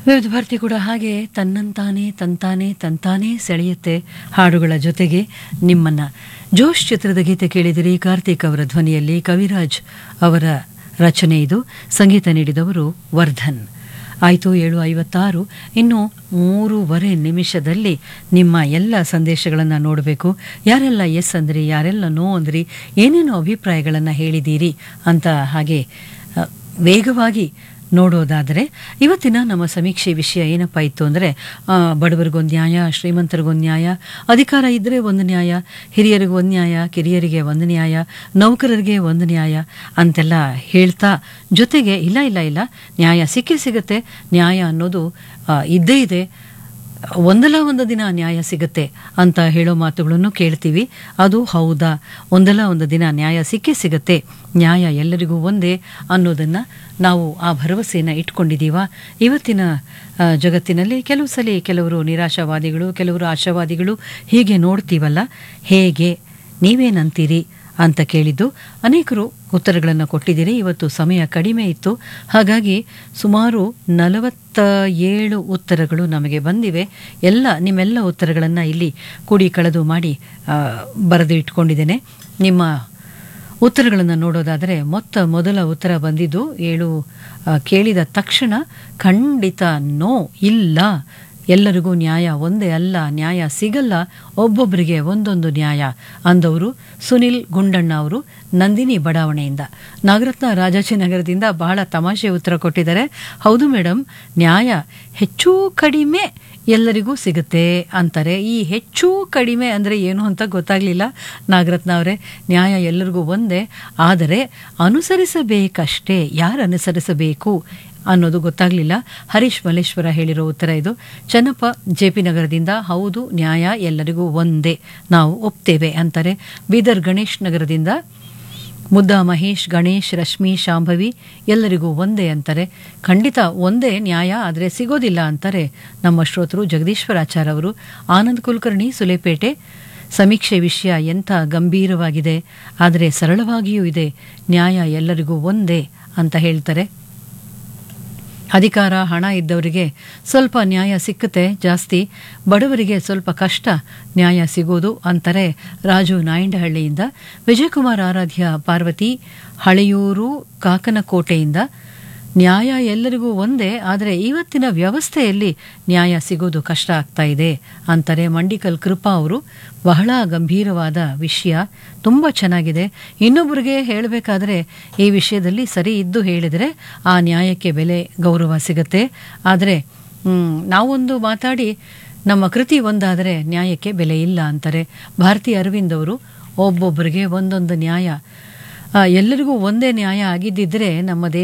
ವಿವಿಧ ಭಾರತಿ ಕೂಡ ಹಾಗೆ ತನ್ನಂತಾನೇ ತಂತಾನೇ ತಂತಾನೇ ಸೆಳೆಯುತ್ತೆ ಹಾಡುಗಳ ಜೊತೆಗೆ ನಿಮ್ಮನ್ನ ಜೋಶ್ ಚಿತ್ರದ ಗೀತೆ ಕೇಳಿದಿರಿ ಕಾರ್ತಿಕ್ ಅವರ ಧ್ವನಿಯಲ್ಲಿ ಕವಿರಾಜ್ ಅವರ ರಚನೆ ಇದು ಸಂಗೀತ ನೀಡಿದವರು ವರ್ಧನ್ ಆಯಿತು ಏಳು ಐವತ್ತಾರು ಇನ್ನು ಮೂರುವರೆ ನಿಮಿಷದಲ್ಲಿ ನಿಮ್ಮ ಎಲ್ಲ ಸಂದೇಶಗಳನ್ನು ನೋಡಬೇಕು ಯಾರೆಲ್ಲ ಎಸ್ ಅಂದ್ರಿ ಯಾರೆಲ್ಲ ನೋ ಅಂದ್ರಿ ಏನೇನು ಅಭಿಪ್ರಾಯಗಳನ್ನು ಹೇಳಿದ್ದೀರಿ ಅಂತ ಹಾಗೆ ಅ, ವೇಗವಾಗಿ ನೋಡೋದಾದರೆ ಇವತ್ತಿನ ನಮ್ಮ ಸಮೀಕ್ಷೆ ವಿಷಯ ಏನಪ್ಪ ಇತ್ತು ಅಂದರೆ ಬಡವರಿಗೊಂದು ನ್ಯಾಯ ಶ್ರೀಮಂತರಿಗೊಂದು ನ್ಯಾಯ ಅಧಿಕಾರ ಇದ್ದರೆ ಒಂದು ನ್ಯಾಯ ಹಿರಿಯರಿಗೆ ಒಂದು ನ್ಯಾಯ ಕಿರಿಯರಿಗೆ ಒಂದು ನ್ಯಾಯ ನೌಕರರಿಗೆ ಒಂದು ನ್ಯಾಯ ಅಂತೆಲ್ಲ ಹೇಳ್ತಾ ಜೊತೆಗೆ ಇಲ್ಲ ಇಲ್ಲ ಇಲ್ಲ ನ್ಯಾಯ ಸಿಕ್ಕೇ ಸಿಗುತ್ತೆ ನ್ಯಾಯ ಅನ್ನೋದು ಆ, ಇದ್ದೇ ಇದೆ ಒಂದಲ್ಲ ಒಂದು ದಿನ ನ್ಯಾಯ ಸಿಗುತ್ತೆ ಅಂತ ಹೇಳೋ ಮಾತುಗಳನ್ನು ಕೇಳ್ತೀವಿ ಅದು ಹೌದಾ ಒಂದಲ್ಲ ಒಂದು ದಿನ ನ್ಯಾಯ ಸಿಕ್ಕೇ ಸಿಗುತ್ತೆ ನ್ಯಾಯ ಎಲ್ಲರಿಗೂ ಒಂದೇ ಅನ್ನೋದನ್ನು ನಾವು ಆ ಭರವಸೆಯನ್ನು ಇಟ್ಕೊಂಡಿದ್ದೀವ ಇವತ್ತಿನ ಆ, ಜಗತ್ತಿನಲ್ಲಿ ಕೆಲವು ಸಲ ಕೆಲವರು ನಿರಾಶಾವಾದಿಗಳು ಕೆಲವರು ಆಶಾವಾದಿಗಳು ಹೀಗೆ ನೋಡ್ತೀವಲ್ಲ ಹೇಗೆ ನೀವೇನಂತೀರಿ ಅಂತ ಕೇಳಿದ್ದು ಅನೇಕರು ಉತ್ತರಗಳನ್ನು ಕೊಟ್ಟಿದ್ದೀರಿ ಇವತ್ತು ಸಮಯ ಕಡಿಮೆ ಇತ್ತು ಹಾಗಾಗಿ ಸುಮಾರು ನಲವತ್ತ ಏಳು ಉತ್ತರಗಳು ನಮಗೆ ಬಂದಿವೆ ಎಲ್ಲ ನಿಮ್ಮೆಲ್ಲ ಉತ್ತರಗಳನ್ನು ಇಲ್ಲಿ ಕೂಡಿ ಕಳೆದು ಮಾಡಿ ಆ, ಬರೆದು ಇಟ್ಕೊಂಡಿದ್ದೇನೆ ನಿಮ್ಮ ಉತ್ತರಗಳನ್ನು ನೋಡೋದಾದರೆ ಮೊತ್ತ ಮೊದಲ ಉತ್ತರ ಬಂದಿದ್ದು ಏಳು ಆ, ಕೇಳಿದ ತಕ್ಷಣ ಖಂಡಿತ ನೋ ಇಲ್ಲ ಎಲ್ಲರಿಗೂ ನ್ಯಾಯ ಒಂದೇ ಅಲ್ಲ ನ್ಯಾಯ ಸಿಗಲ್ಲ ಒಬ್ಬೊಬ್ಬರಿಗೆ ಒಂದೊಂದು ನ್ಯಾಯ ಅಂದವರು ಸುನಿಲ್ ಗುಂಡಣ್ಣ ಅವರು ನಂದಿನಿ ಬಡಾವಣೆಯಿಂದ ನಾಗರತ್ನ ರಾಜಾಜಿನಗರದಿಂದ ಬಹಳ ತಮಾಷೆ ಉತ್ತರ ಕೊಟ್ಟಿದ್ದಾರೆ ಹೌದು ಮೇಡಮ್ ನ್ಯಾಯ ಹೆಚ್ಚು ಕಡಿಮೆ ಎಲ್ಲರಿಗೂ ಸಿಗುತ್ತೆ ಅಂತಾರೆ ಈ ಹೆಚ್ಚು ಕಡಿಮೆ ಅಂದರೆ ಏನು ಅಂತ ಗೊತ್ತಾಗಲಿಲ್ಲ ನಾಗರತ್ನ ಅವರೇ ನ್ಯಾಯ ಎಲ್ಲರಿಗೂ ಒಂದೇ ಆದರೆ ಅನುಸರಿಸಬೇಕಷ್ಟೇ ಯಾರು ಅನುಸರಿಸಬೇಕು ಅನ್ನೋದು ಗೊತ್ತಾಗಲಿಲ್ಲ ಹರೀಶ್ ಮಲ್ಲೇಶ್ವರ ಹೇಳಿರೋ ಉತ್ತರ ಇದು ಚನ್ನಪ್ಪ ಜೆ ಪಿ ನಗರದಿಂದ ಹೌದು ನ್ಯಾಯ ಎಲ್ಲರಿಗೂ ಒಂದೇ ನಾವು ಒಪ್ತೇವೆ ಅಂತಾರೆ ಬೀದರ್ ಗಣೇಶ್ ನಗರದಿಂದ ಮುದ್ದಾ ಮಹೇಶ್ ಗಣೇಶ್ ರಶ್ಮಿ ಶಾಂಭವಿ ಎಲ್ಲರಿಗೂ ಒಂದೇ ಅಂತಾರೆ ಖಂಡಿತ ಒಂದೇ ನ್ಯಾಯ ಆದರೆ ಸಿಗೋದಿಲ್ಲ ಅಂತಾರೆ ನಮ್ಮ ಶ್ರೋತರು ಜಗದೀಶ್ವರಾಚಾರ್ ಅವರು ಆನಂದ್ ಕುಲಕರ್ಣಿ ಸುಲೇಪೇಟೆ ಸಮೀಕ್ಷೆ ವಿಷಯ ಎಂಥ ಗಂಭೀರವಾಗಿದೆ ಆದರೆ ಸರಳವಾಗಿಯೂ ಇದೆ ನ್ಯಾಯ ಎಲ್ಲರಿಗೂ ಒಂದೇ ಅಂತ ಹೇಳ್ತಾರೆ ಅಧಿಕಾರ ಹಣ ಇದ್ದವರಿಗೆ ಸ್ವಲ್ಪ ನ್ಯಾಯ ಸಿಕ್ಕುತ್ತೆ ಜಾಸ್ತಿ ಬಡವರಿಗೆ ಸ್ವಲ್ಪ ಕಷ್ಟ ನ್ಯಾಯ ಸಿಗೋದು ಅಂತಾರೆ ರಾಜು ನಾಯಂಡಹಳ್ಳಿಯಿಂದ ವಿಜಯಕುಮಾರ್ ಆರಾಧ್ಯ ಪಾರ್ವತಿ ಹಳೆಯೂರು ಕಾಕನಕೋಟೆಯಿಂದ ನ್ಯಾಯ ಎಲ್ಲರಿಗೂ ಒಂದೇ ಆದರೆ ಇವತ್ತಿನ ವ್ಯವಸ್ಥೆಯಲ್ಲಿ ನ್ಯಾಯ ಸಿಗೋದು ಕಷ್ಟ ಆಗ್ತಾ ಇದೆ ಅಂತಾರೆ ಮಂಡಿಕಲ್ ಕೃಪಾ ಅವರು ಬಹಳ ಗಂಭೀರವಾದ ವಿಷಯ ತುಂಬ ಚೆನ್ನಾಗಿದೆ ಇನ್ನೊಬ್ಬರಿಗೆ ಹೇಳಬೇಕಾದ್ರೆ ಈ ವಿಷಯದಲ್ಲಿ ಸರಿ ಇದ್ದು ಹೇಳಿದರೆ ಆ ನ್ಯಾಯಕ್ಕೆ ಬೆಲೆ ಗೌರವ ಸಿಗುತ್ತೆ ಆದರೆ ಮ್, ನಾವೊಂದು ಮಾತಾಡಿ ನಮ್ಮ ಕೃತಿ ಒಂದಾದರೆ ನ್ಯಾಯಕ್ಕೆ ಬೆಲೆ ಇಲ್ಲ ಅಂತಾರೆ ಭಾರತಿ ಅರವಿಂದ್ ಅವರು ಒಬ್ಬೊಬ್ಬರಿಗೆ ಒಂದೊಂದು ನ್ಯಾಯ ಆ, ಎಲ್ಲರಿಗೂ ಒಂದೇ ನ್ಯಾಯ ಆಗಿದ್ದಿದ್ರೆ ನಮ್ಮ ದೇಶ